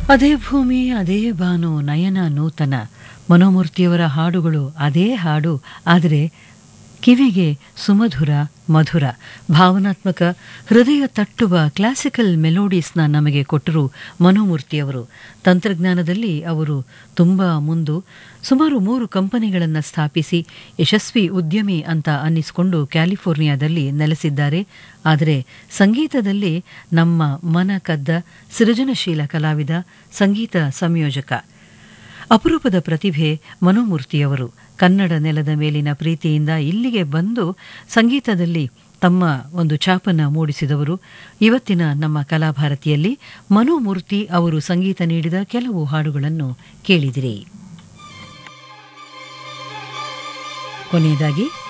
ಅದೇ ಭೂಮಿ ಅದೇ ಬಾನು ನಯನ ನೂತನ ಮನೋಮೂರ್ತಿಯವರ ಹಾಡುಗಳು ಅದೇ ಹಾಡು ಆದರೆ ಕಿವಿಗೆ ಸುಮಧುರ ಮಧುರ ಭಾವನಾತ್ಮಕ ಹೃದಯ ತಟ್ಟುವ ಕ್ಲಾಸಿಕಲ್ ಮೆಲೋಡೀಸ್ನ ನಮಗೆ ಕೊಟ್ಟರು ಮನೋಮೂರ್ತಿಯವರು ತಂತ್ರಜ್ಞಾನದಲ್ಲಿ ಅವರು ತುಂಬ ಮುಂದು ಸುಮಾರು ಮೂರು ಕಂಪನಿಗಳನ್ನು ಸ್ಥಾಪಿಸಿ ಯಶಸ್ವಿ ಉದ್ಯಮಿ ಅಂತ ಅನ್ನಿಸಿಕೊಂಡು ಕ್ಯಾಲಿಫೋರ್ನಿಯಾದಲ್ಲಿ ನೆಲೆಸಿದ್ದಾರೆ ಆದರೆ ಸಂಗೀತದಲ್ಲಿ ನಮ್ಮ ಮನ ಕದ್ದ ಸೃಜನಶೀಲ ಕಲಾವಿದ ಸಂಗೀತ ಸಂಯೋಜಕ ಅಪರೂಪದ ಪ್ರತಿಭೆ ಮನೋಮೂರ್ತಿಯವರು ಕನ್ನಡ ನೆಲದ ಮೇಲಿನ ಪ್ರೀತಿಯಿಂದ ಇಲ್ಲಿಗೆ ಬಂದು ಸಂಗೀತದಲ್ಲಿ ತಮ್ಮ ಒಂದು ಛಾಪನ್ನು ಮೂಡಿಸಿದವರು ಇವತ್ತಿನ ನಮ್ಮ ಕಲಾಭಾರತಿಯಲ್ಲಿ ಮನೋಮೂರ್ತಿ ಅವರು ಸಂಗೀತ ನೀಡಿದ ಕೆಲವು ಹಾಡುಗಳನ್ನು ಕೇಳಿದಿರಿ ಕೊನೆಯದಾಗಿ